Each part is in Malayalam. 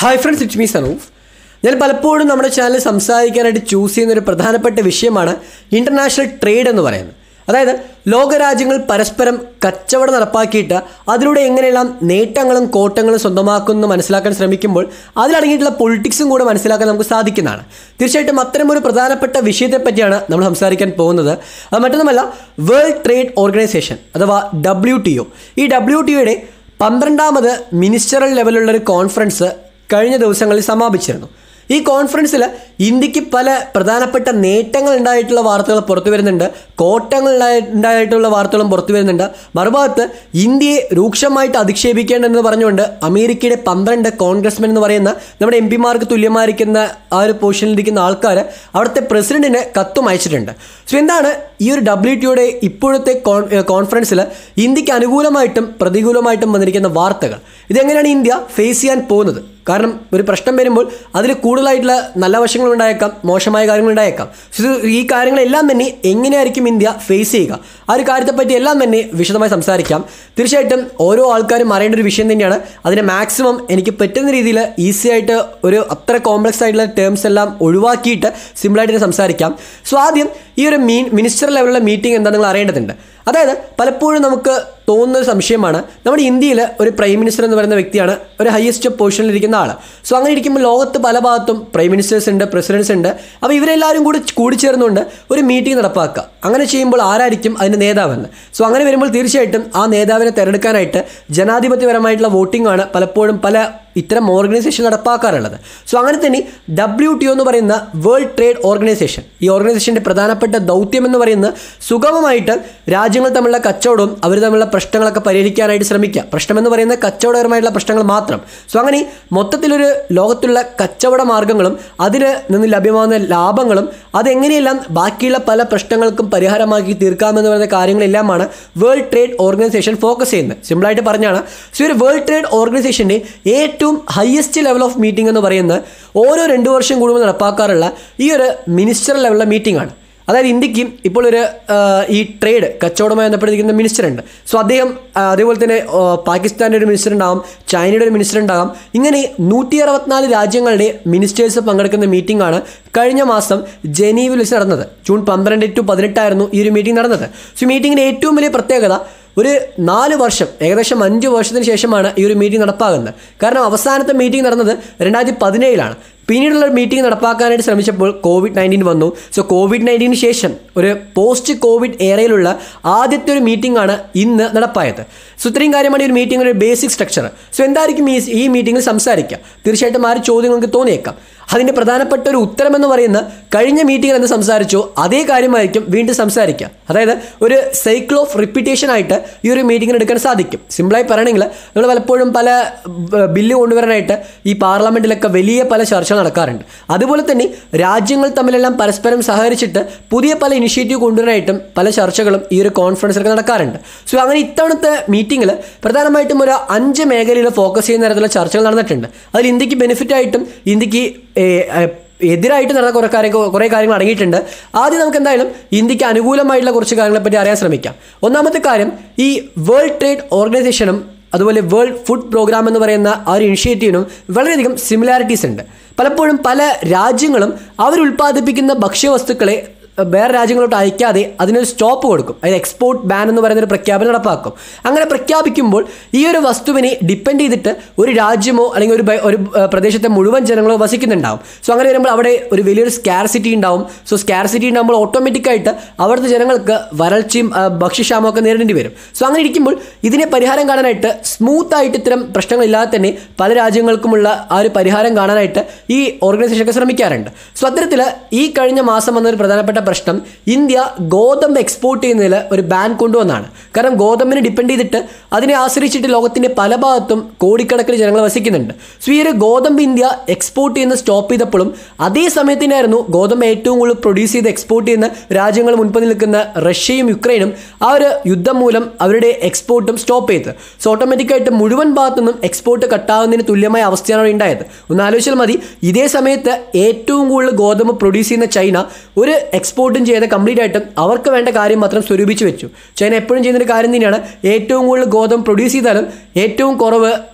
hi friends it's me Sanoof ഞാൻ പലപ്പോഴും നമ്മുടെ ചാനൽ സംസാരിക്കാനായിട്ട് ചൂസ് ചെയ്യുന്ന ഒരു പ്രധാനപ്പെട്ട വിഷയമാണ് ഇൻ്റർനാഷണൽ ട്രേഡ് എന്ന് പറയുന്നത് അതായത് ലോകരാജ്യങ്ങൾ പരസ്പരം കച്ചവടം നടപ്പാക്കിയിട്ട് അതിലൂടെ എങ്ങനെയെല്ലാം നേട്ടങ്ങളും കോട്ടങ്ങളും സ്വന്തമാക്കുമെന്ന് മനസ്സിലാക്കാൻ ശ്രമിക്കുമ്പോൾ അതിലടങ്ങിയിട്ടുള്ള പൊളിറ്റിക്സും കൂടെ മനസ്സിലാക്കാൻ നമുക്ക് സാധിക്കുന്നതാണ് തീർച്ചയായിട്ടും അത്തരം ഒരു പ്രധാനപ്പെട്ട വിഷയത്തെ പറ്റിയാണ് നമ്മൾ സംസാരിക്കാൻ പോകുന്നത് അത് മറ്റൊന്നുമല്ല വേൾഡ് ട്രേഡ് ഓർഗനൈസേഷൻ അഥവാ ഡബ്ല്യു ടി ഒ ഈ ഡബ്ല്യു ടി ഒയുടെ പന്ത്രണ്ടാമത് മിനിസ്റ്ററൽ ലെവലുള്ള ഒരു കോൺഫറൻസ് കഴിഞ്ഞ ദിവസങ്ങളിൽ സമാപിച്ചിരുന്നു ഈ കോൺഫറൻസിൽ ഇന്ത്യക്ക് പല പ്രധാനപ്പെട്ട നേട്ടങ്ങൾ ഉണ്ടായിട്ടുള്ള വാർത്തകൾ പുറത്തു വരുന്നുണ്ട് കോട്ടങ്ങൾ ഉണ്ടായി- ഉണ്ടായിട്ടുള്ള വാർത്തകളും പുറത്തു വരുന്നുണ്ട് മറുഭാഗത്ത് ഇന്ത്യയെ രൂക്ഷമായിട്ട് അധിക്ഷേപിക്കേണ്ടെന്ന് പറഞ്ഞുകൊണ്ട് അമേരിക്കയുടെ പന്ത്രണ്ട് കോൺഗ്രസ്മെൻ എന്ന് പറയുന്ന നമ്മുടെ എം പിമാർക്ക് തുല്യമായിരിക്കുന്ന ആ ഒരു പൊസിഷനിലിരിക്കുന്ന ആൾക്കാർ അവിടുത്തെ പ്രസിഡന്റിന് കത്തും അയച്ചിട്ടുണ്ട് സോ എന്താണ് ഈ ഒരു ഡബ്ല്യു ടിയുടെ ഇപ്പോഴത്തെ കോൺ കോൺഫറൻസിൽ ഇന്ത്യക്ക് അനുകൂലമായിട്ടും പ്രതികൂലമായിട്ടും വന്നിരിക്കുന്ന വാർത്തകൾ ഇതെങ്ങനെയാണ് ഇന്ത്യ ഫേസ് ചെയ്യാൻ പോകുന്നത് കാരണം ഒരു പ്രശ്നം വരുമ്പോൾ അതിൽ കൂടുതലായിട്ടുള്ള നല്ല വശങ്ങൾ ഉണ്ടായേക്കാം മോശമായ കാര്യങ്ങൾ ഉണ്ടായേക്കാം സോ ഇത് ഈ കാര്യങ്ങളെല്ലാം തന്നെ എങ്ങനെയായിരിക്കും ഇന്ത്യ ഫേസ് ചെയ്യുക ആ ഒരു കാര്യത്തെപ്പറ്റി എല്ലാം തന്നെ വിശദമായി സംസാരിക്കാം തീർച്ചയായിട്ടും ഓരോ ആൾക്കാരും അറിയേണ്ട ഒരു വിഷയം തന്നെയാണ് അതിനെ മാക്സിമം എനിക്ക് പറ്റുന്ന രീതിയിൽ ഈസി ആയിട്ട് ഒരു അത്ര കോംപ്ലക്സ് ആയിട്ടുള്ള ടേംസ് എല്ലാം ഒഴിവാക്കിയിട്ട് സിമ്പിളായിട്ട് ഇതിനെ സംസാരിക്കാം സോ ആദ്യം ഈ ഒരു മീൻ മിനിസ്റ്റർ ലെവലിലുള്ള മീറ്റിംഗ് എന്താ നിങ്ങൾ അറിയേണ്ടതുണ്ട് അതായത് പലപ്പോഴും നമുക്ക് തോന്നുന്ന ഒരു സംശയമാണ് നമ്മുടെ ഇന്ത്യയിൽ ഒരു പ്രൈം മിനിസ്റ്റർ എന്ന് പറയുന്ന വ്യക്തിയാണ് ഒരു ഹയസ്റ്റ് പൊസിഷനിൽ ഇരിക്കുന്ന ആൾ സോ അങ്ങനെ ഇരിക്കുമ്പോൾ ലോകത്ത് പല ഭാഗത്തും പ്രൈം മിനിസ്റ്റേഴ്സ് ഉണ്ട് പ്രസിഡൻസ് ഉണ്ട് അപ്പോൾ ഇവരെല്ലാവരും കൂടി കൂടിച്ചേർന്നുകൊണ്ട് ഒരു മീറ്റിംഗ് നടപ്പാക്കുക അങ്ങനെ ചെയ്യുമ്പോൾ ആരായിരിക്കും അതിൻ്റെ നേതാവെന്ന് സോ അങ്ങനെ വരുമ്പോൾ തീർച്ചയായിട്ടും ആ നേതാവിനെ തിരഞ്ഞെടുക്കാനായിട്ട് ജനാധിപത്യപരമായിട്ടുള്ള വോട്ടിംഗ് ആണ് പലപ്പോഴും പല ഇത്തരം ഓർഗനൈസേഷൻ നടപ്പാക്കാറുള്ളത് സോ അങ്ങനെ തന്നെ ഡബ്ല്യു ടി എന്ന് പറയുന്ന വേൾഡ് ട്രേഡ് ഓർഗനൈസേഷൻ ഈ ഓർഗനൈസേഷൻ്റെ പ്രധാനപ്പെട്ട ദൗത്യം എന്ന് പറയുന്നത് സുഗമമായിട്ട് രാജ്യങ്ങൾ തമ്മിലുള്ള കച്ചവടവും അവർ തമ്മിലുള്ള പ്രശ്നങ്ങളൊക്കെ പരിഹരിക്കാനായിട്ട് ശ്രമിക്കുക പ്രശ്നമെന്ന് പറയുന്നത് കച്ചവടപരമായിട്ടുള്ള പ്രശ്നങ്ങൾ മാത്രം സോ അങ്ങനെ മൊത്തത്തിലൊരു ലോകത്തുള്ള കച്ചവട മാർഗങ്ങളും അതിൽ നിന്ന് ലഭ്യമാകുന്ന ലാഭങ്ങളും അതെങ്ങനെയെല്ലാം ബാക്കിയുള്ള പല പ്രശ്നങ്ങൾക്കും പരിഹാരമാക്കി തീർക്കാമെന്ന് പറയുന്ന കാര്യങ്ങളെല്ലാമാണ് വേൾഡ് ട്രേഡ് ഓർഗനൈസേഷൻ ഫോക്കസ് ചെയ്യുന്നത് സിമ്പിളായിട്ട് പറഞ്ഞാണ് സോ ഒരു വേൾഡ് ട്രേഡ് ഓർഗനൈസേഷൻ്റെ ഏറ്റവും ഹയസ്റ്റ് ലെവൽ ഓഫ് മീറ്റിംഗ് എന്ന് പറയുന്നത് ഓരോ രണ്ട് വർഷം കൂടുമ്പോൾ നടപ്പാക്കാറുള്ള ഈ ഒരു മിനിസ്റ്റർ ലെവലിലെ മീറ്റിംഗ് ആണ് അതായത് ഇന്ത്യക്ക് ഇപ്പോൾ ഒരു ആ, ഈ ട്രേഡ് കച്ചവടവുമായി ബന്ധപ്പെട്ടിരിക്കുന്ന മിനിസ്റ്റർ ഉണ്ട് സോ അദ്ദേഹം ആ, അതേപോലെ തന്നെ ആ, പാകിസ്ഥാൻ്റെ ഒരു മിനിസ്റ്റർ ഉണ്ടാകും ചൈനയുടെ ഒരു മിനിസ്റ്റർ ഉണ്ടാകും ഇങ്ങനെ നൂറ്റി അറുപത്തിനാല് രാജ്യങ്ങളുടെ മിനിസ്റ്റേഴ്സ് പങ്കെടുക്കുന്ന മീറ്റിംഗ് ആണ് കഴിഞ്ഞ മാസം ജനീവിൽ വെച്ച് നടന്നത് ജൂൺ പന്ത്രണ്ട് ടു പതിനെട്ടായിരുന്നു ഈ ഒരു മീറ്റിംഗ് നടന്നത് സോ മീറ്റിങ്ങിൻ്റെ ഏറ്റവും വലിയ പ്രത്യേകത ഒരു നാല് വർഷം ഏകദേശം അഞ്ച് വർഷത്തിന് ശേഷമാണ് ഈ ഒരു മീറ്റിംഗ് നടപ്പാകുന്നത് കാരണം അവസാനത്തെ മീറ്റിംഗ് നടന്നത് രണ്ടായിരത്തി പതിനേഴിലാണ് പിന്നീടുള്ള മീറ്റിംഗ് നടപ്പാക്കാനായിട്ട് ശ്രമിച്ചപ്പോൾ കോവിഡ് നയൻറ്റീൻ വന്നു സോ കോവിഡ് നയൻറ്റീന് ശേഷം ഒരു പോസ്റ്റ് കോവിഡ് ഏറയിലുള്ള ആദ്യത്തെ ഒരു മീറ്റിംഗ് ആണ് ഇന്ന് നടപ്പായത് സോ ഇത്രയും കാര്യമാണ് ഈ ഒരു മീറ്റിംഗ് ഒരു ബേസിക് സ്ട്രക്ചർ സോ എന്തായിരിക്കും ഈ ഈ മീറ്റിംഗിൽ സംസാരിക്കുക തീർച്ചയായിട്ടും ആ ഒരു ചോദ്യം നിങ്ങൾക്ക് തോന്നിയേക്കാം അതിൻ്റെ പ്രധാനപ്പെട്ട ഒരു ഉത്തരം എന്ന് പറയുന്നത് കഴിഞ്ഞ മീറ്റിംഗിൽ എന്ത് സംസാരിച്ചോ അതേ കാര്യമായിരിക്കും വീണ്ടും സംസാരിക്കുക അതായത് ഒരു സൈക്കിൾ ഓഫ് റിപ്പീറ്റേഷൻ ആയിട്ട് ഈ ഒരു മീറ്റിംഗിന് എടുക്കാൻ സാധിക്കും സിമ്പിളായി പറയണമെങ്കിൽ നമ്മൾ പലപ്പോഴും പല ബ- ബില്ല് കൊണ്ടുവരാനായിട്ട് ഈ പാർലമെൻറ്റിലൊക്കെ വലിയ പല ചർച്ചകൾ നടക്കാറുണ്ട് അതുപോലെ തന്നെ രാജ്യങ്ങൾ തമ്മിലെല്ലാം പരസ്പരം സഹകരിച്ചിട്ട് പുതിയ പല ഇനിഷ്യേറ്റീവ് കൊണ്ടുവരാനായിട്ടും പല ചർച്ചകളും ഈ ഒരു കോൺഫറൻസിലൊക്കെ നടക്കാറുണ്ട് സോ അങ്ങനെ ഇത്തവണത്തെ മീറ്റിംഗിൽ പ്രധാനമായിട്ടും ഒരു അഞ്ച് മേഖലയിൽ ഫോക്കസ് ചെയ്യുന്ന തരത്തിലുള്ള ചർച്ചകൾ നടന്നിട്ടുണ്ട് അതിൽ ഇന്ത്യക്ക് ബെനിഫിറ്റ് ആയിട്ടും ഇന്ത്യക്ക് ഏ, ഏ, എതിരായിട്ട് നടന്ന കുറേ കാര്യങ്ങൾ കുറേ കാര്യങ്ങൾ അടങ്ങിയിട്ടുണ്ട് ആദ്യം നമുക്ക് എന്തായാലും ഇന്ത്യക്ക് അനുകൂലമായിട്ടുള്ള കുറച്ച് കാര്യങ്ങളെ പറ്റി അറിയാൻ ശ്രമിക്കാം ഒന്നാമത്തെ കാര്യം ഈ വേൾഡ് ട്രേഡ് ഓർഗനൈസേഷനും അതുപോലെ വേൾഡ് ഫുഡ് പ്രോഗ്രാം എന്ന് പറയുന്ന ആ ഒരു ഇനിഷ്യേറ്റീവിനും വളരെയധികം സിമിലാരിറ്റീസ് ഉണ്ട് പലപ്പോഴും പല രാജ്യങ്ങളും അവർ ഉൽപ്പാദിപ്പിക്കുന്ന ഭക്ഷ്യവസ്തുക്കളെ വേറെ രാജ്യങ്ങളോട്ട് അയക്കാതെ അതിനൊരു സ്റ്റോപ്പ് കൊടുക്കും അതായത് എക്സ്പോർട്ട് ബാൻ എന്ന് പറയുന്ന ഒരു പ്രഖ്യാപനം നടപ്പാക്കും അങ്ങനെ പ്രഖ്യാപിക്കുമ്പോൾ ഈ ഒരു വസ്തുവിനെ ഡിപ്പെൻഡ് ചെയ്തിട്ട് ഒരു രാജ്യമോ അല്ലെങ്കിൽ ഒരു ബ- ഒരു ഏഹ്, പ്രദേശത്തെ മുഴുവൻ ജനങ്ങളോ വസിക്കുന്നുണ്ടാവും സോ അങ്ങനെ വരുമ്പോൾ അവിടെ ഒരു വലിയൊരു സ്കാർസിറ്റി ഉണ്ടാവും സോ സ്കാർസിറ്റി ഉണ്ടാകുമ്പോൾ ഓട്ടോമാറ്റിക്കായിട്ട് അവിടുത്തെ ജനങ്ങൾക്ക് വരൾച്ചയും ആ, ഭക്ഷ്യക്ഷാമവും ഒക്കെ നേരിടേണ്ടി വരും സോ അങ്ങനെ ഇരിക്കുമ്പോൾ ഇതിനെ പരിഹാരം കാണാനായിട്ട് സ്മൂത്ത് ആയിട്ട് ഇത്തരം പ്രശ്നങ്ങളില്ലാതെ തന്നെ പല രാജ്യങ്ങൾക്കുമുള്ള ആ ഒരു പരിഹാരം കാണാനായിട്ട് ഈ ഓർഗനൈസേഷൻ ഒക്കെ ശ്രമിക്കാറുണ്ട് സോ അത്തരത്തിൽ ഈ കഴിഞ്ഞ മാസം വന്ന ഒരു പ്രധാനപ്പെട്ട പ്രശ്നം ഇന്ത്യ ഗോതമ്പ് എക്സ്പോർട്ട് ചെയ്യുന്നതിൽ ഒരു ബാൻ കൊണ്ടുവന്നാണ് കാരണം ഗോതമ്പിനെ ഡിപ്പെൻഡ് ചെയ്തിട്ട് അതിനെ ആശ്രയിച്ചിട്ട് ലോകത്തിൻ്റെ പല ഭാഗത്തും കോടിക്കണക്കിന് ജനങ്ങൾ വസിക്കുന്നുണ്ട് സോ ഈ ഒരു ഗോതമ്പ് ഇന്ത്യ എക്സ്പോർട്ട് ചെയ്യുന്ന സ്റ്റോപ്പ് ചെയ്തപ്പോഴും അതേ സമയത്തിനായിരുന്നു ഗോതമ്പ് ഏറ്റവും കൂടുതൽ പ്രൊഡ്യൂസ് ചെയ്ത് എക്സ്പോർട്ട് ചെയ്യുന്ന രാജ്യങ്ങൾ മുൻപിൽ നിൽക്കുന്ന റഷ്യയും യുക്രൈനും ആ ഒരു യുദ്ധം മൂലം അവരുടെ എക്സ്പോർട്ടും സ്റ്റോപ്പ് ചെയ്തത് സോ ഓട്ടോമാറ്റിക്കായിട്ട് മുഴുവൻ ഭാഗത്തുനിന്നും എക്സ്പോർട്ട് കട്ടാവുന്നതിന് തുല്യമായ അവസ്ഥയാണ് അവിടെ ഉണ്ടായത് ഒന്ന് ആലോചിച്ചാൽ മതി ഇതേ സമയത്ത് ഏറ്റവും കൂടുതൽ ഗോതമ്പ് പ്രൊഡ്യൂസ് ചെയ്യുന്ന ചൈന ഒരു എക്സ്പോർട്ടും ചെയ്ത കംപ്ലീറ്റ് ആയിട്ടും അവർക്ക് വേണ്ട കാര്യം മാത്രം സ്വരൂപിച്ച് വെച്ചു ചൈന എപ്പോഴും ചെയ്യുന്നൊരു കാര്യം തന്നെയാണ് ഏറ്റവും കൂടുതൽ ഗോതമ്പ് പ്രൊഡ്യൂസ് ചെയ്താലും ഏറ്റവും കുറവ്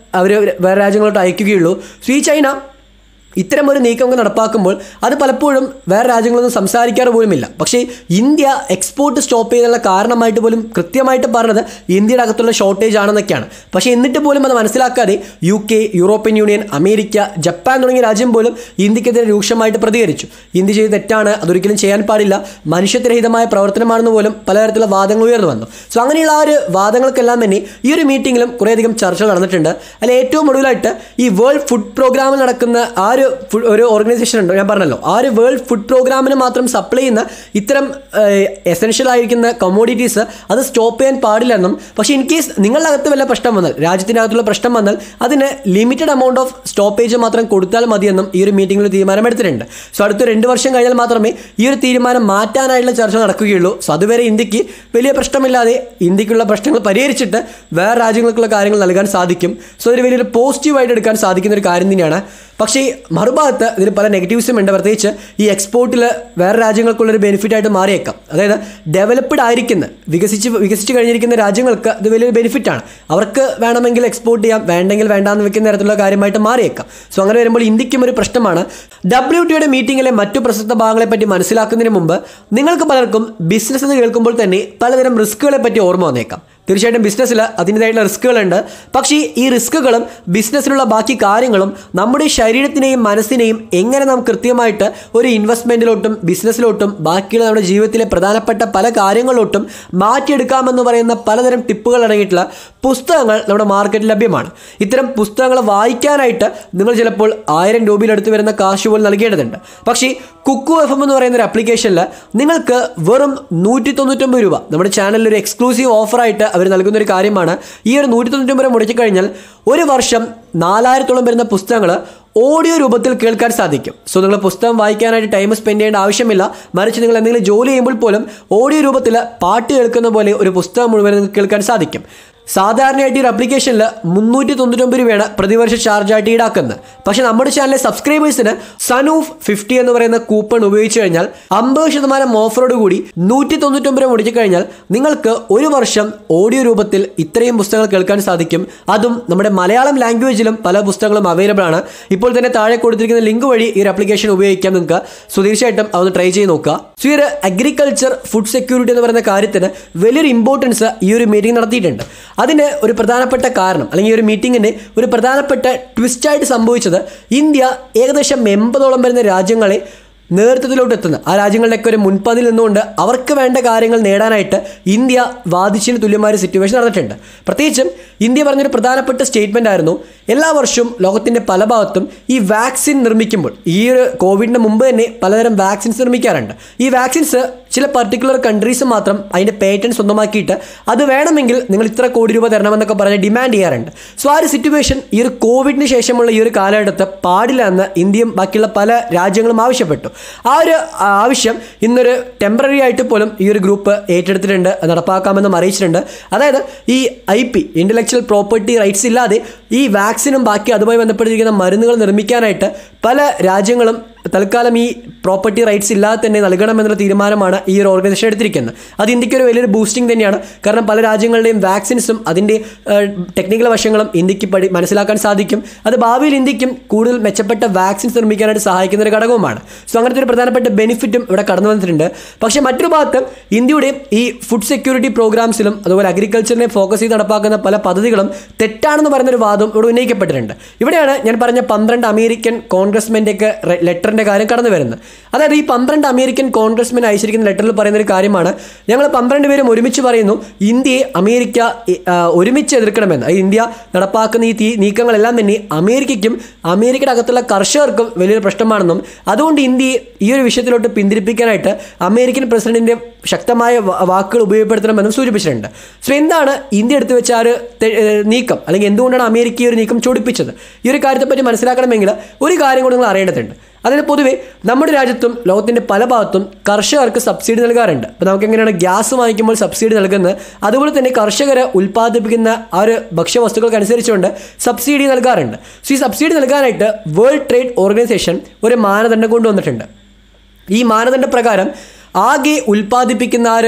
അവർ വേറെ രാജ്യങ്ങളോട്ട് അയക്കുകയുള്ളൂ സോ ഈ ചൈന ഇത്തരം ഒരു നീക്കം നടപ്പാക്കുമ്പോൾ അത് പലപ്പോഴും വേറെ രാജ്യങ്ങളൊന്നും സംസാരിക്കാറ് പോലുമില്ല പക്ഷേ ഇന്ത്യ എക്സ്പോർട്ട് സ്റ്റോപ്പ് ചെയ്യാനുള്ള കാരണമായിട്ട് പോലും കൃത്യമായിട്ട് പറഞ്ഞത് ഇന്ത്യയുടെ അകത്തുള്ള ഷോർട്ടേജ് ആണെന്നൊക്കെയാണ് പക്ഷേ എന്നിട്ട് പോലും അത് മനസ്സിലാക്കാതെ U K European Union America Japan തുടങ്ങിയ രാജ്യം പോലും ഇന്ത്യക്കെതിരെ രൂക്ഷമായിട്ട് പ്രതികരിച്ചു ഇന്ത്യ ചെയ്ത് തെറ്റാണ് അതൊരിക്കലും ചെയ്യാൻ പാടില്ല മനുഷ്യത്വരഹിതമായ പ്രവർത്തനമാണെന്ന് പോലും പലതരത്തിലുള്ള വാദങ്ങൾ ഉയർന്നു വന്നു സോ അങ്ങനെയുള്ള ആ ഒരു വാദങ്ങൾക്കെല്ലാം തന്നെ ഈ ഒരു മീറ്റിങ്ങിലും കുറേയധികം ചർച്ചകൾ നടന്നിട്ടുണ്ട് അതിൽ ഏറ്റവും ഒടുവിലായിട്ട് ഈ വേൾഡ് ഫുഡ് പ്രോഗ്രാമിൽ നടക്കുന്ന ആ ഒരു ഫു- ഒരു ഓർഗനൈസേഷൻ ഉണ്ട് ഞാൻ പറഞ്ഞല്ലോ ആ ഒരു വേൾഡ് ഫുഡ് പ്രോഗ്രാമിന് മാത്രം സപ്ലൈ ചെയ്യുന്ന ഇത്തരം എസെൻഷ്യൽ ആയിരിക്കുന്ന കമ്മോഡിറ്റീസ് അത് സ്റ്റോപ്പ് ചെയ്യാൻ പാടില്ലെന്നും പക്ഷേ ഇൻ കേസ് നിങ്ങളുടെ അകത്ത് വല്ല പ്രശ്നം വന്നാൽ രാജ്യത്തിൻ്റെ അകത്തുള്ള പ്രശ്നം വന്നാൽ അതിന് ലിമിറ്റഡ് എമൗണ്ട് ഓഫ് സ്റ്റോപ്പേജ് മാത്രം കൊടുത്താൽ മതിയെന്നും ഈ ഒരു മീറ്റിംഗിൽ തീരുമാനമെടുത്തിട്ടുണ്ട് സോ അടുത്ത രണ്ട് വർഷം കഴിഞ്ഞാൽ മാത്രമേ ഈ ഒരു തീരുമാനം മാറ്റാനായിട്ടുള്ള ചർച്ച നടക്കുകയുള്ളൂ സോ അതുവരെ ഇന്ത്യക്ക് വലിയ പ്രശ്നമില്ലാതെ ഇന്ത്യക്കുള്ള പ്രശ്നങ്ങൾ പരിഹരിച്ചിട്ട് വേറെ രാജ്യങ്ങൾക്കുള്ള കാര്യങ്ങൾ നൽകാൻ സാധിക്കും സോ ഇതൊരു വലിയൊരു പോസിറ്റീവായിട്ട് എടുക്കാൻ സാധിക്കുന്ന ഒരു കാര്യം തന്നെയാണ് പക്ഷേ മറുഭാഗത്ത് ഇതിന് പല നെഗറ്റീവ്സും ഉണ്ട് പ്രത്യേകിച്ച് ഈ എക്സ്പോർട്ടിൽ വേറെ രാജ്യങ്ങൾക്കുള്ളൊരു ബെനിഫിറ്റ് ആയിട്ട് മാറിയേക്കാം അതായത് ഡെവലപ്ഡ് ആയിരിക്കുന്ന വികസിച്ച് വികസിച്ച് കഴിഞ്ഞിരിക്കുന്ന രാജ്യങ്ങൾക്ക് ഇത് വലിയൊരു ബെനിഫിറ്റാണ് അവർക്ക് വേണമെങ്കിൽ എക്സ്പോർട്ട് ചെയ്യാം വേണ്ടെങ്കിൽ വേണ്ടാന്ന് വെക്കുന്ന തരത്തിലുള്ള കാര്യമായിട്ട് മാറിയേക്കാം സോ അങ്ങനെ വരുമ്പോൾ ഇന്ത്യക്കും ഒരു പ്രശ്നമാണ് ഡബ്ല്യു ടിയുടെ മീറ്റിംഗിലെ മറ്റു പ്രസക്ത ഭാഗങ്ങളെ പറ്റി മനസ്സിലാക്കുന്നതിന് മുമ്പ് നിങ്ങൾക്ക് പലർക്കും ബിസിനസ് എന്ന് കേൾക്കുമ്പോൾ തന്നെ പലതരം റിസ്കുകളെ പറ്റി ഓർമ്മ വന്നേക്കാം തീർച്ചയായിട്ടും ബിസിനസ്സിൽ അതിൻ്റെതായിട്ടുള്ള റിസ്കുകളുണ്ട് പക്ഷേ ഈ റിസ്കുകളും ബിസിനസ്സിലുള്ള ബാക്കി കാര്യങ്ങളും നമ്മുടെ ശരീരത്തിനെയും മനസ്സിനെയും എങ്ങനെ നാം കൃത്യമായിട്ട് ഒരു ഇൻവെസ്റ്റ്മെൻറ്റിലോട്ടും ബിസിനസ്സിലോട്ടും ബാക്കിയുള്ള നമ്മുടെ ജീവിതത്തിലെ പ്രധാനപ്പെട്ട പല കാര്യങ്ങളിലോട്ടും മാറ്റിയെടുക്കാമെന്ന് പറയുന്ന പലതരം ടിപ്പുകൾ അടങ്ങിയിട്ടുള്ള പുസ്തകങ്ങൾ നമ്മുടെ മാർക്കറ്റിൽ ലഭ്യമാണ് ഇത്തരം പുസ്തകങ്ങൾ വായിക്കാനായിട്ട് നിങ്ങൾ ചിലപ്പോൾ ആയിരം രൂപയിലെടുത്ത് വരുന്ന കാശ് പോലും നൽകേണ്ടതുണ്ട് പക്ഷേ കുക്കു എഫ് എം എന്ന് പറയുന്ന ഒരു ആപ്ലിക്കേഷനിൽ നിങ്ങൾക്ക് വെറും നൂറ്റി തൊണ്ണൂറ്റൊമ്പത് രൂപ നമ്മുടെ ചാനലിൽ ഒരു എക്സ്ക്ലൂസീവ് ഓഫറായിട്ട് അവർ നൽകുന്ന ഒരു കാര്യമാണ് ഈ ഒരു നൂറ്റി തൊണ്ണൂറ്റൊമ്പത് രൂപ മുടക്കി കഴിഞ്ഞാൽ ഒരു വർഷം നാലായിരത്തോളം വരുന്ന പുസ്തകങ്ങൾ ഓഡിയോ രൂപത്തിൽ കേൾക്കാൻ സാധിക്കും സോ നിങ്ങൾ പുസ്തകം വായിക്കാനായിട്ട് ടൈം സ്പെൻഡ് ചെയ്യേണ്ട ആവശ്യമില്ല മറിച്ച് നിങ്ങൾ എന്തെങ്കിലും ജോലി ചെയ്യുമ്പോൾ പോലും ഓഡിയോ രൂപത്തിൽ പാട്ട് കേൾക്കുന്ന പോലെ ഒരു പുസ്തകം മുഴുവൻ നിങ്ങൾക്ക് കേൾക്കാൻ സാധിക്കും സാധാരണയായിട്ട് ഈ ഒരു അപ്ലിക്കേഷനിൽ മുന്നൂറ്റി തൊണ്ണൂറ്റൊമ്പത് രൂപയാണ് പ്രതിവർഷ ചാർജായിട്ട് ഈടാക്കുന്നത് പക്ഷേ നമ്മുടെ ചാനലിലെ സബ്സ്ക്രൈബേഴ്സിന് സനൂഫ് ഫിഫ്റ്റി എന്ന് പറയുന്ന കൂപ്പൺ ഉപയോഗിച്ച് കഴിഞ്ഞാൽ അമ്പത് ശതമാനം ഓഫറോട് കൂടി നൂറ്റി തൊണ്ണൂറ്റൊമ്പത് രൂപ മുടിച്ചു കഴിഞ്ഞാൽ നിങ്ങൾക്ക് ഒരു വർഷം ഓഡിയോ രൂപത്തിൽ ഇത്രയും പുസ്തകങ്ങൾ കേൾക്കാൻ സാധിക്കും അതും നമ്മുടെ മലയാളം ലാംഗ്വേജിലും പല പുസ്തകങ്ങളും അവൈലബിൾ ആണ് ഇപ്പോൾ തന്നെ താഴെ കൊടുത്തിരിക്കുന്ന ലിങ്ക് വഴി ഈ ഒരു ആപ്ലിക്കേഷൻ ഉപയോഗിക്കാം നിങ്ങൾക്ക് സോ തീർച്ചയായിട്ടും അതൊന്ന് ട്രൈ ചെയ്ത് നോക്കുക സോ ഈ ഒരു അഗ്രികൾച്ചർ ഫുഡ് സെക്യൂരിറ്റി എന്ന് പറയുന്ന കാര്യത്തിന് വലിയൊരു ഇമ്പോർട്ടൻസ് ഈ ഒരു മീറ്റിംഗ് നടത്തിയിട്ടുണ്ട് അതിന് ഒരു പ്രധാനപ്പെട്ട കാരണം അല്ലെങ്കിൽ ഈ ഒരു മീറ്റിങ്ങിന് ഒരു പ്രധാനപ്പെട്ട ട്വിസ്റ്റായിട്ട് സംഭവിച്ചത് ഇന്ത്യ ഏകദേശം എൺപതോളം വരുന്ന രാജ്യങ്ങളെ നേതൃത്വത്തിലോട്ട് എത്തുന്ന ആ രാജ്യങ്ങളുടെയൊക്കെ ഒരു മുൻപതിൽ നിന്നുകൊണ്ട് അവർക്ക് വേണ്ട കാര്യങ്ങൾ നേടാനായിട്ട് ഇന്ത്യ വാദിച്ചതിന് തുല്യമായ ഒരു സിറ്റുവേഷൻ നടന്നിട്ടുണ്ട് പ്രത്യേകിച്ചും ഇന്ത്യ പറഞ്ഞൊരു പ്രധാനപ്പെട്ട സ്റ്റേറ്റ്മെൻ്റ് ആയിരുന്നു എല്ലാ വർഷവും ലോകത്തിൻ്റെ പല ഭാഗത്തും ഈ വാക്സിൻ നിർമ്മിക്കുമ്പോൾ ഈ ഒരു കോവിഡിന് മുമ്പ് തന്നെ പലതരം വാക്സിൻസ് നിർമ്മിക്കാറുണ്ട് ഈ വാക്സിൻസ് ചില പർട്ടിക്കുലർ കൺട്രീസ് മാത്രം അതിൻ്റെ പേറ്റൻറ്റ് സ്വന്തമാക്കിയിട്ട് അത് വേണമെങ്കിൽ നിങ്ങൾ ഇത്ര കോടി രൂപ തരണമെന്നൊക്കെ പറഞ്ഞ് ഡിമാൻഡ് ചെയ്യാറുണ്ട് സോ ആ ഒരു സിറ്റുവേഷൻ ഈ ഒരു കോവിഡിന് ശേഷമുള്ള ഈ ഒരു കാലഘട്ടത്ത് പാടില്ല എന്ന് ഇന്ത്യയും ബാക്കിയുള്ള പല രാജ്യങ്ങളും ആവശ്യപ്പെട്ടു ആ ഒരു ആവശ്യം ഇന്നൊരു ടെമ്പററി ആയിട്ട് പോലും ഈ ഒരു ഗ്രൂപ്പ് ഏറ്റെടുത്തിട്ടുണ്ട് അത് നടപ്പാക്കാമെന്നും അറിയിച്ചിട്ടുണ്ട് അതായത് ഈ I P intellectual property rights ഇല്ലാതെ ഈ വാക്സിനും ബാക്കി അതുമായി ബന്ധപ്പെട്ടിരിക്കുന്ന മരുന്നുകൾ നിർമ്മിക്കാനായിട്ട് പല രാജ്യങ്ങളും തൽക്കാലം ഈ പ്രോപ്പർട്ടി റൈറ്റ്സ് ഇല്ലാതെ തന്നെ നൽകണമെന്നുള്ള തീരുമാനമാണ് ഈ ഒരു ഓർഗനൈസേഷൻ എടുത്തിരിക്കുന്നത് അത് ഇന്ത്യക്ക് ഒരു വലിയൊരു ബൂസ്റ്റിംഗ് തന്നെയാണ് കാരണം പല രാജ്യങ്ങളുടെയും വാക്സിൻസും അതിൻ്റെ ടെക്നിക്കൽ വശങ്ങളും ഇന്ത്യക്ക് പഠി മനസ്സിലാക്കാൻ സാധിക്കും അത് ഭാവിയിൽ ഇന്ത്യക്കും കൂടുതൽ മെച്ചപ്പെട്ട വാക്സിൻസ് നിർമ്മിക്കാനായിട്ട് സഹായിക്കുന്ന ഒരു ഘടകവുമാണ് സോ അങ്ങനത്തെ ഒരു പ്രധാനപ്പെട്ട ബെനിഫിറ്റും ഇവിടെ കടന്നു വന്നിട്ടുണ്ട് പക്ഷേ മറ്റൊരു ഭാഗത്ത് ഇന്ത്യയുടെ ഈ ഫുഡ് സെക്യൂരിറ്റി പ്രോഗ്രാംസിലും അതുപോലെ അഗ്രികൾച്ചറിനെ ഫോക്കസ് ചെയ്ത് നടപ്പാക്കുന്ന പല പദ്ധതികളും തെറ്റാണെന്ന് പറയുന്നൊരു വാദം ഇവിടെ ഉന്നയിക്കപ്പെട്ടിട്ടുണ്ട് ഇവിടെയാണ് ഞാൻ പറഞ്ഞ പന്ത്രണ്ട് അമേരിക്കൻ കോൺഗ്രസ്മെൻ്റ് ഒക്കെ ലെറ്ററിൻ്റെ കാര്യം കടന്നു വരുന്നത് അതായത് ഈ പന്ത്രണ്ട് അമേരിക്കൻ കോൺഗ്രസ്മെൻ അയച്ചിരിക്കുന്ന ലെറ്ററിൽ പറയുന്ന ഒരു കാര്യമാണ് ഞങ്ങൾ പന്ത്രണ്ട് പേരും ഒരുമിച്ച് പറയുന്നു ഇന്ത്യയെ അമേരിക്ക ആ, ഒരുമിച്ച് എതിർക്കണമെന്ന് അതായത് ഇന്ത്യ നടപ്പാക്കുന്ന ഈ തീ നീക്കങ്ങളെല്ലാം തന്നെ അമേരിക്കയ്ക്കും അമേരിക്കയുടെ അകത്തുള്ള കർഷകർക്കും വലിയൊരു പ്രശ്നമാണെന്നും അതുകൊണ്ട് ഇന്ത്യയെ ഈ ഒരു വിഷയത്തിലോട്ട് പിന്തിരിപ്പിക്കാനായിട്ട് അമേരിക്കൻ പ്രസിഡന്റിന്റെ ശക്തമായ വ- വാക്കുകൾ ഉപയോഗപ്പെടുത്തണമെന്നും സൂചിപ്പിച്ചിട്ടുണ്ട് സോ എന്താണ് ഇന്ത്യ എടുത്തു വെച്ച ആ ഒരു തെ- ഏഹ് നീക്കം അല്ലെങ്കിൽ എന്തുകൊണ്ടാണ് അമേരിക്ക ഈ ഒരു നീക്കം ചൂടിപ്പിച്ചത് ഈ ഒരു കാര്യത്തെപ്പറ്റി മനസ്സിലാക്കണമെങ്കിൽ ഒരു കാര്യം കൂടി നിങ്ങൾ അറിയേണ്ടതുണ്ട് അതായത് പൊതുവേ നമ്മുടെ രാജ്യത്തും ലോകത്തിൻ്റെ പല ഭാഗത്തും കർഷകർക്ക് സബ്സിഡി നൽകാറുണ്ട് അപ്പോൾ നമുക്ക് എങ്ങനെയാണ് ഗ്യാസ് വാങ്ങിക്കുമ്പോൾ സബ്സിഡി നൽകുന്നത് അതുപോലെ തന്നെ കർഷകർ ഉൽപ്പാദിപ്പിക്കുന്ന ആ ഒരു ഭക്ഷ്യവസ്തുക്കൾക്ക് അനുസരിച്ചുകൊണ്ട് സബ്സിഡി നൽകാറുണ്ട് സോ ഈ സബ്സിഡി നൽകാനായിട്ട് വേൾഡ് ട്രേഡ് ഓർഗനൈസേഷൻ ഒരു മാനദണ്ഡം കൊണ്ടുവന്നിട്ടുണ്ട് ഈ മാനദണ്ഡ പ്രകാരം ആകെ ഉൽപ്പാദിപ്പിക്കുന്ന ആ ഒരു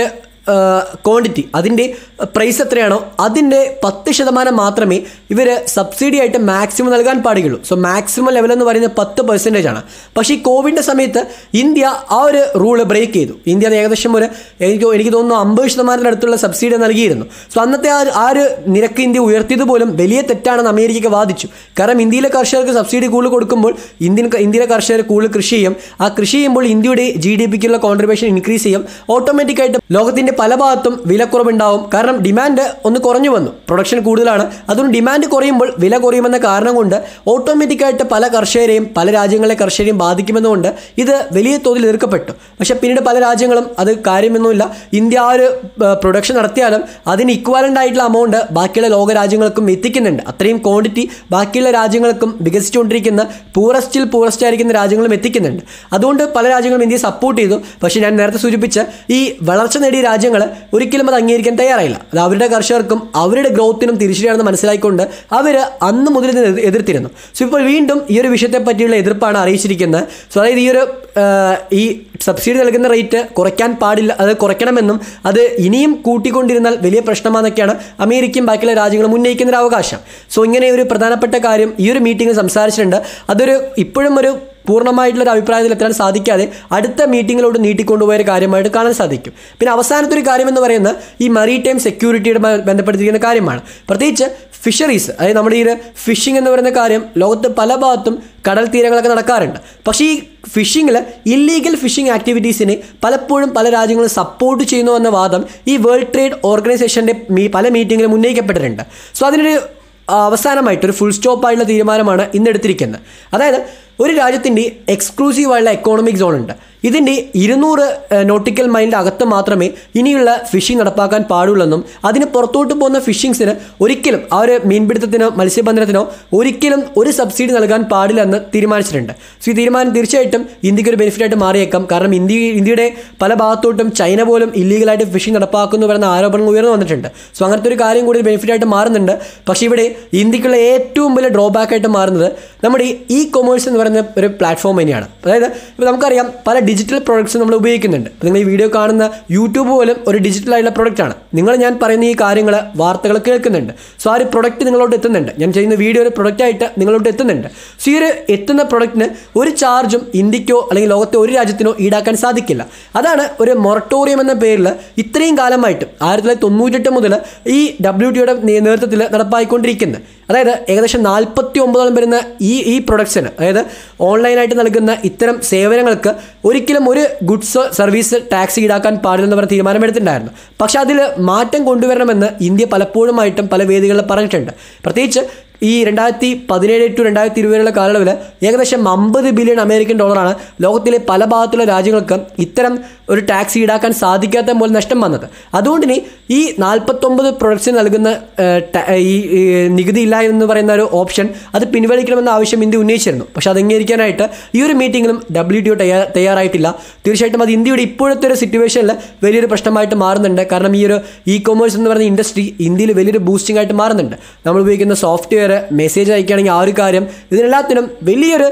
ക്വാണ്ടിറ്റി അതിൻ്റെ പ്രൈസ് എത്രയാണോ അതിൻ്റെ പത്ത് ശതമാനം മാത്രമേ ഇവർ സബ്സിഡി ആയിട്ട് മാക്സിമം നൽകാൻ പാടുകയുള്ളൂ സോ മാക്സിമം ലെവൽ എന്ന് പറയുന്നത് പത്ത് പെർസെൻറ്റേജ് ആണ് പക്ഷേ ഈ കോവിഡിൻ്റെ സമയത്ത് ഇന്ത്യ ആ ഒരു റൂള് ബ്രേക്ക് ചെയ്തു ഇന്ത്യ ഏകദേശം ഒരു എനിക്ക് എനിക്ക് തോന്നുന്നു അമ്പത് ശതമാനത്തിൻ്റെ അടുത്തുള്ള സബ്സിഡി നൽകിയിരുന്നു സോ അന്നത്തെ ആ ഒരു- ആ ഒരു നിരക്ക് ഇന്ത്യ ഉയർത്തിയത് പോലും വലിയ തെറ്റാണെന്ന് അമേരിക്ക വാദിച്ചു കാരണം ഇന്ത്യയിലെ കർഷകർക്ക് സബ്സിഡി കൂടുതൽ കൊടുക്കുമ്പോൾ ഇന്ത്യൻ ഇന്ത്യയിലെ കർഷകർ കൂടുതൽ കൃഷി ചെയ്യും ആ കൃഷി ചെയ്യുമ്പോൾ ഇന്ത്യയുടെ ജി ഡി പിക്കുള്ള കോൺട്രിബ്യൂഷൻ ഇൻക്രീസ് ചെയ്യും ഓട്ടോമാറ്റിക്കായിട്ട് ലോകത്തിന്റെ പല ഭാഗത്തും വിലക്കുറവുണ്ടാവും കാരണം ഡിമാൻഡ് ഒന്ന് കുറഞ്ഞു വന്നു പ്രൊഡക്ഷൻ കൂടുതലാണ് അതുകൊണ്ട് ഡിമാൻഡ് കുറയുമ്പോൾ വില കുറയുമെന്ന കാരണം കൊണ്ട് ഓട്ടോമാറ്റിക്കായിട്ട് പല കർഷകരെയും പല രാജ്യങ്ങളിലെ കർഷകരെയും ബാധിക്കുമെന്നുകൊണ്ട് ഇത് വലിയ തോതിൽ എതിർക്കപ്പെട്ടു പക്ഷെ പിന്നീട് പല രാജ്യങ്ങളും അത് കാര്യമൊന്നുമില്ല ഇന്ത്യ ആ ഒരു പ്രൊഡക്ഷൻ നടത്തിയാലും അതിന് ഇക്വാലൻ്റ് ആയിട്ടുള്ള എമൗണ്ട് ബാക്കിയുള്ള ലോക രാജ്യങ്ങൾക്കും എത്തിക്കുന്നുണ്ട് അത്രയും ക്വാണ്ടിറ്റി ബാക്കിയുള്ള രാജ്യങ്ങൾക്കും വികസിച്ചുകൊണ്ടിരിക്കുന്ന പൂറസ്റ്റിൽ പൂറസ്റ്റ് ആയിരിക്കുന്ന രാജ്യങ്ങളും എത്തിക്കുന്നുണ്ട് അതുകൊണ്ട് പല രാജ്യങ്ങളും ഇന്ത്യയെ സപ്പോർട്ട് ചെയ്തു പക്ഷേ ഞാൻ നേരത്തെ സൂചിപ്പിച്ച ഈ വളർച്ച നേടിയ രാജ്യങ്ങൾ ഒരിക്കലും അത് അംഗീകരിക്കാൻ തയ്യാറായില്ല അത് അവരുടെ കർഷകർക്കും അവരുടെ ഗ്രോത്തിനും തിരിച്ചടിയാണെന്ന് മനസ്സിലാക്കിക്കൊണ്ട് അവർ അന്ന് മുതൽ ഇതിനെ എതിർ- എതിർത്തിരുന്നു സോ ഇപ്പോൾ വീണ്ടും ഈ ഒരു വിഷയത്തെ പറ്റിയുള്ള എതിർപ്പാണ് അറിയിച്ചിരിക്കുന്നത് സോ അതായത് ഈ ഒരു ആ, ഈ സബ്സിഡി നൽകുന്ന റേറ്റ് കുറയ്ക്കാൻ പാടില്ല അത് കുറയ്ക്കണമെന്നും അത് ഇനിയും കൂട്ടിക്കൊണ്ടിരുന്നാൽ വലിയ പ്രശ്നമാണെന്നൊക്കെയാണ് അമേരിക്കയും ബാക്കിയുള്ള രാജ്യങ്ങളും ഉന്നയിക്കുന്ന ഒരു അവകാശം സോ ഇങ്ങനെ ഒരു പ്രധാനപ്പെട്ട കാര്യം ഈ ഒരു മീറ്റിംഗിൽ സംസാരിച്ചിട്ടുണ്ട് അതൊരു ഇപ്പോഴും ഒരു പൂർണ്ണമായിട്ടുള്ള ഒരു അഭിപ്രായത്തിൽ എത്താൻ സാധിക്കാതെ അടുത്ത മീറ്റിങ്ങിലോട്ട് നീട്ടിക്കൊണ്ടുപോയ ഒരു കാര്യമായിട്ട് കാണാൻ സാധിക്കും പിന്നെ അവസാനത്തെ ഒരു കാര്യം എന്ന് പറയുന്നത് ഈ മറീടൈം സെക്യൂരിറ്റിയുടെ ബന്ധപ്പെടുത്തിയിരിക്കുന്ന കാര്യമാണ് പ്രത്യേകിച്ച് ഫിഷറീസ് അതായത് നമ്മുടെ ഈ ഒരു ഫിഷിംഗ് എന്ന് പറയുന്ന കാര്യം ലോകത്ത് പല ഭാഗത്തും കടൽ തീരങ്ങളൊക്കെ നടക്കാറുണ്ട് പക്ഷേ ഈ ഫിഷിങ്ങിൽ ഇല്ലീഗൽ ഫിഷിംഗ് ആക്ടിവിറ്റീസിനെ പലപ്പോഴും പല രാജ്യങ്ങളും സപ്പോർട്ട് ചെയ്യുന്നു എന്ന വാദം ഈ വേൾഡ് ട്രേഡ് ഓർഗനൈസേഷൻ്റെ മീ പല മീറ്റിങ്ങിലും ഉന്നയിക്കപ്പെട്ടിട്ടുണ്ട് സോ അതിനൊരു അവസാനമായിട്ട് ഒരു ഫുൾ സ്റ്റോപ്പ് ആയിട്ടുള്ള തീരുമാനമാണ് ഇന്ന് എടുത്തിരിക്കുന്നത് അതായത് ഒരു രാജ്യത്തിൻ്റെ എക്സ്ക്ലൂസീവ് ആയിട്ടുള്ള എക്കോണമിക് സോൺ ഉണ്ട് ഇതിൻ്റെ ഇരുന്നൂറ് നോട്ടിക്കൽ മൈലിൻ്റെ അകത്ത് മാത്രമേ ഇനിയുള്ള ഫിഷിംഗ് നടപ്പാക്കാൻ പാടുള്ളെന്നും അതിന് പുറത്തോട്ട് പോകുന്ന ഫിഷിങ്സിന് ഒരിക്കലും ആ ഒരു മീൻപിടുത്തത്തിനോ മത്സ്യബന്ധനത്തിനോ ഒരിക്കലും ഒരു സബ്സിഡി നൽകാൻ പാടില്ലെന്ന് തീരുമാനിച്ചിട്ടുണ്ട് സോ ഈ തീരുമാനം തീർച്ചയായിട്ടും ഇന്ത്യക്ക് ഒരു ബെനിഫിറ്റ് ആയിട്ട് മാറിയേക്കാം കാരണം ഇന്ത്യ ഇന്ത്യയുടെ പല ഭാഗത്തോട്ടും ചൈന പോലും ഇല്ലീഗലായിട്ട് ഫിഷിംഗ് നടപ്പാക്കുന്നു പറയുന്ന ആരോപണങ്ങൾ ഉയർന്നു വന്നിട്ടുണ്ട് സോ അങ്ങനത്തെ ഒരു കാര്യം കൂടി ബെനിഫിറ്റ് ആയിട്ട് മാറുന്നുണ്ട് പക്ഷേ ഇവിടെ ഇന്ത്യക്കുള്ള ഏറ്റവും വലിയ ഡ്രോബാക്ക് ആയിട്ട് മാറുന്നത് നമ്മുടെ ഈ കൊമേഴ്സ് എന്ന് പറയുന്ന ഒരു പ്ലാറ്റ്ഫോം തന്നെയാണ് അതായത് ഇപ്പോൾ നമുക്കറിയാം പല ഡിജിറ്റൽ പ്രോഡക്ട്സ് നമ്മൾ ഉപയോഗിക്കുന്നുണ്ട് അപ്പോൾ നിങ്ങൾ ഈ വീഡിയോ കാണുന്ന യൂട്യൂബ് പോലും ഒരു ഡിജിറ്റൽ ആയിട്ടുള്ള product ആണ് നിങ്ങൾ ഞാൻ പറയുന്ന ഈ കാര്യങ്ങൾ വാർത്തകൾ കേൾക്കുന്നുണ്ട് സോ ആ ഒരു പ്രൊഡക്റ്റ് നിങ്ങളോട് എത്തുന്നുണ്ട് ഞാൻ ചെയ്യുന്ന വീഡിയോ ഒരു product ആയിട്ട് നിങ്ങളോട് എത്തുന്നുണ്ട് സോ ഈ ഒരു എത്തുന്ന പ്രൊഡക്റ്റിന് ഒരു ചാർജും ഇന്ത്യക്കോ അല്ലെങ്കിൽ ലോകത്തെ ഒരു രാജ്യത്തിനോ ഈടാക്കാൻ സാധിക്കില്ല അതാണ് ഒരു മൊറട്ടോറിയം എന്ന പേരിൽ ഇത്രയും കാലമായിട്ട് ആയിരത്തി തൊള്ളായിരത്തി തൊണ്ണൂറ്റെട്ട് മുതൽ ഈ ഡബ്ല്യു ടിയുടെ നേതൃത്വത്തിൽ നടപ്പായിക്കൊണ്ടിരിക്കുന്നത് അതായത് ഏകദേശം നാൽപ്പത്തി ഒമ്പതോളം വരുന്ന ഈ ഈ പ്രൊഡക്ട്സിന് അതായത് ഓൺലൈനായിട്ട് നൽകുന്ന ഇത്തരം സേവനങ്ങൾക്ക് ഒരിക്കലും ഒരു ഗുഡ്സ് സർവീസ് ടാക്സ് ഈടാക്കാൻ പാടില്ലെന്ന് പറഞ്ഞ തീരുമാനമെടുത്തിട്ടുണ്ടായിരുന്നു പക്ഷെ അതിൽ മാറ്റം കൊണ്ടുവരണമെന്ന് ഇന്ത്യ പലപ്പോഴുമായിട്ടും പല വേദികളിൽ പറഞ്ഞിട്ടുണ്ട് പ്രത്യേകിച്ച് ഈ രണ്ടായിരത്തി പതിനേഴ് ടു രണ്ടായിരത്തി ഇരുപതിലുള്ള കാലയളവിൽ ഏകദേശം അമ്പത് ബില്യൺ അമേരിക്കൻ ഡോളറാണ് ലോകത്തിലെ പല ഭാഗത്തുള്ള രാജ്യങ്ങൾക്ക് ഇത്തരം ഒരു ടാക്സ് ഈടാക്കാൻ സാധിക്കാത്ത പോലെ നഷ്ടം വന്നത് അതുകൊണ്ട് ഇനി ഈ നാൽപ്പത്തൊമ്പത് പ്രൊഡക്ട്സിന് നൽകുന്ന ഏഹ്, ട- ഈ ഈ നികുതി ഇല്ല എന്ന് പറയുന്ന ഒരു ഓപ്ഷൻ അത് പിൻവലിക്കണമെന്ന ആവശ്യം ഇന്ത്യ ഉന്നയിച്ചിരുന്നു പക്ഷെ അത് അംഗീകരിക്കാനായിട്ട് ഈ ഒരു മീറ്റിംഗിലും ഡബ്ല്യു ടി തയ്യാ തയ്യാറായിട്ടില്ല തീർച്ചയായിട്ടും അത് ഇന്ത്യയുടെ ഇപ്പോഴത്തെ ഒരു സിറ്റുവേഷനിൽ വലിയൊരു പ്രശ്നമായിട്ട് മാറുന്നുണ്ട് കാരണം ഈ ഒരു ഇ കൊമേഴ്സ് എന്ന് പറയുന്ന ഇൻഡസ്ട്രി ഇന്ത്യയിൽ വലിയൊരു ബൂസ്റ്റിംഗ് ആയിട്ട് മാറുന്നുണ്ട് നമ്മൾ ഉപയോഗിക്കുന്ന സോഫ്റ്റ്വെയർ മെസ്സേജ് അയക്കുകയാണെങ്കിൽ ആ ഒരു കാര്യം ഇതിനെല്ലാത്തിനും വലിയൊരു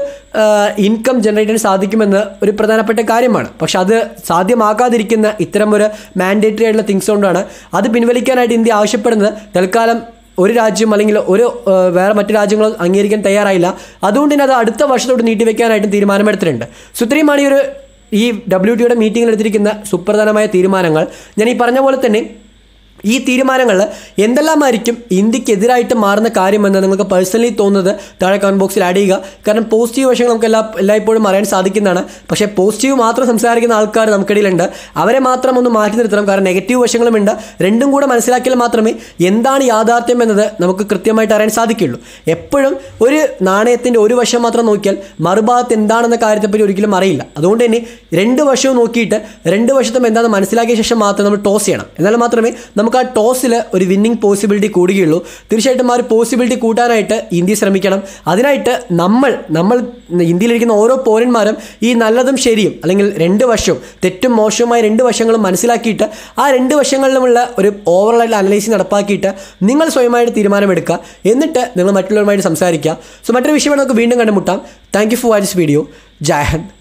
ഇൻകം ജനറേറ്റ് ചെയ്യാൻ സാധിക്കുമെന്ന് ഒരു പ്രധാനപ്പെട്ട കാര്യമാണ് പക്ഷെ അത് സാധ്യമാക്കാതിരിക്കുന്ന ഇത്തരം ഒരു മാൻഡേറ്ററി ആയിട്ടുള്ള തിങ്സ് കൊണ്ടാണ് അത് പിൻവലിക്കാനായിട്ട് ഇന്ത്യ ആവശ്യപ്പെടുന്നത് തൽക്കാലം ഒരു രാജ്യം അല്ലെങ്കിൽ ഒരു ആ, വേറെ മറ്റു രാജ്യങ്ങളും അംഗീകരിക്കാൻ തയ്യാറായില്ല അതുകൊണ്ട് തന്നെ അത് അടുത്ത വർഷത്തോട്ട് നീട്ടിവെക്കാനായിട്ടും തീരുമാനമെടുത്തിട്ടുണ്ട് സോ ഇത്രയുമാണ് ഈ ഒരു ഈ ഡബ്ല്യു ടിയുടെ മീറ്റിംഗിൽ എടുത്തിരിക്കുന്ന സുപ്രധാനമായ തീരുമാനങ്ങൾ ഞാൻ ഈ പറഞ്ഞ പോലെ തന്നെ ഈ തീരുമാനങ്ങൾ എന്തെല്ലാമായിരിക്കും ഇന്ത്യക്കെതിരായിട്ട് മാറുന്ന കാര്യമെന്ന് നിങ്ങൾക്ക് പേഴ്സണലി തോന്നുന്നത് താഴെ കമൻറ്റ് ബോക്സിൽ ആഡ് ചെയ്യുക കാരണം പോസിറ്റീവ് വശങ്ങൾ നമുക്ക് എല്ലാ എല്ലായ്പ്പോഴും അറിയാൻ സാധിക്കുന്നതാണ് പക്ഷേ പോസിറ്റീവ് മാത്രം സംസാരിക്കുന്ന ആൾക്കാർ നമുക്കിടയിലുണ്ട് അവരെ മാത്രം ഒന്ന് മാറ്റി നിർത്തണം കാരണം നെഗറ്റീവ് വശങ്ങളുമുണ്ട് രണ്ടും കൂടെ മനസ്സിലാക്കിയാൽ മാത്രമേ എന്താണ് യാഥാർത്ഥ്യം എന്നത് നമുക്ക് കൃത്യമായിട്ട് അറിയാൻ സാധിക്കുള്ളൂ എപ്പോഴും ഒരു നാണയത്തിൻ്റെ ഒരു വശം മാത്രം നോക്കിയാൽ മറുഭാഗത്ത് എന്താണെന്ന കാര്യത്തെപ്പറ്റി ഒരിക്കലും അറിയില്ല അതുകൊണ്ട് തന്നെ രണ്ട് വശവും നോക്കിയിട്ട് രണ്ട് വശത്തും എന്താണെന്ന് മനസ്സിലാക്കിയ ശേഷം മാത്രം നമ്മൾ ടോസ് ചെയ്യണം എന്നാൽ മാത്രമേ നമുക്ക് ആ ടോസിൽ ഒരു വിന്നിംഗ് പോസിബിലിറ്റി കൂടുകയുള്ളൂ തീർച്ചയായിട്ടും ആ ഒരു പോസിബിലിറ്റി കൂട്ടാനായിട്ട് ഇന്ത്യ ശ്രമിക്കണം അതിനായിട്ട് നമ്മൾ നമ്മൾ ഇന്ത്യയിലിരിക്കുന്ന ഓരോ പൗരന്മാരും ഈ നല്ലതും ശരിയും അല്ലെങ്കിൽ രണ്ട് വശവും തെറ്റും മോശവുമായ രണ്ട് വശങ്ങളും മനസ്സിലാക്കിയിട്ട് ആ രണ്ട് വശങ്ങളിലുമുള്ള ഒരു ഓവറോൾ ആയിട്ടുള്ള അനലൈസിങ് നടപ്പാക്കിയിട്ട് നിങ്ങൾ സ്വയമായിട്ട് തീരുമാനമെടുക്കുക എന്നിട്ട് നിങ്ങൾ മറ്റുള്ളവരുമായിട്ട് സംസാരിക്കുക സോ മറ്റൊരു വിഷയമായി നമുക്ക് വീണ്ടും കണ്ടുമുട്ടാം thank you for watch this video Jai Hind